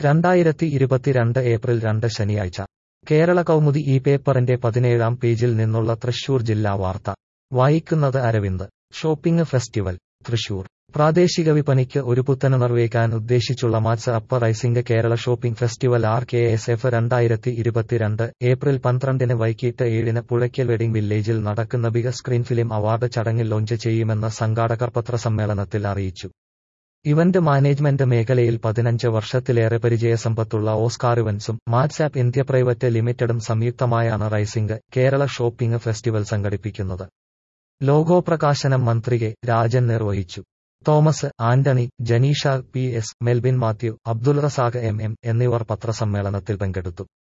രണ്ടായിരത്തി ഇരുപത്തിരണ്ട് ഏപ്രിൽ രണ്ട് ശനിയാഴ്ച കേരള കൗമുദി ഈ പേപ്പറിന്റെ പതിനേഴാം പേജിൽ നിന്നുള്ള തൃശൂർ ജില്ലാ വാർത്ത വായിക്കുന്നത് അരവിന്ദ് ഷോപ്പിംഗ് ഫെസ്റ്റിവൽ തൃശൂർ പ്രാദേശിക വിപണിക്ക് ഒരു പുത്തനുണർവേകാൻ ഉദ്ദേശിച്ചുള്ള match up rising Kerala shopping festival R K S F രണ്ടായിരത്തി ഇരുപത്തിരണ്ട് ഏപ്രിൽ പന്ത്രണ്ടിന് വൈകിട്ട് ഏഴിന് പുഴയ്ക്കൽ വെഡിംഗ് വില്ലേജിൽ നടക്കുന്ന ബിഗ് സ്ക്രീൻ ഫിലിം അവാർഡ് ചടങ്ങിൽ ലോഞ്ച് ചെയ്യുമെന്ന് സംഘാടകർ പത്രസമ്മേളനത്തിൽ അറിയിച്ചു ഇവന്റ് മാനേജ്മെന്റ് മേഖലയിൽ പതിനഞ്ച് വർഷത്തിലേറെ പരിചയസമ്പത്തുള്ള ഓസ്കാർ ഇവന്റ്സും മാറ്റ്സാപ്പ് ഇന്ത്യ പ്രൈവറ്റ് ലിമിറ്റഡും സംയുക്തമായാണ് റൈസിംഗ് കേരള ഷോപ്പിംഗ് ഫെസ്റ്റിവൽ സംഘടിപ്പിക്കുന്നത് ലോഗോ പ്രകാശനം മന്ത്രി കെ രാജൻ നിർവഹിച്ചു Thomas Antony Janeesha P S Melbin Mathew Abdul Razak M M എന്നിവർ പത്രസമ്മേളനത്തിൽ പങ്കെടുത്തു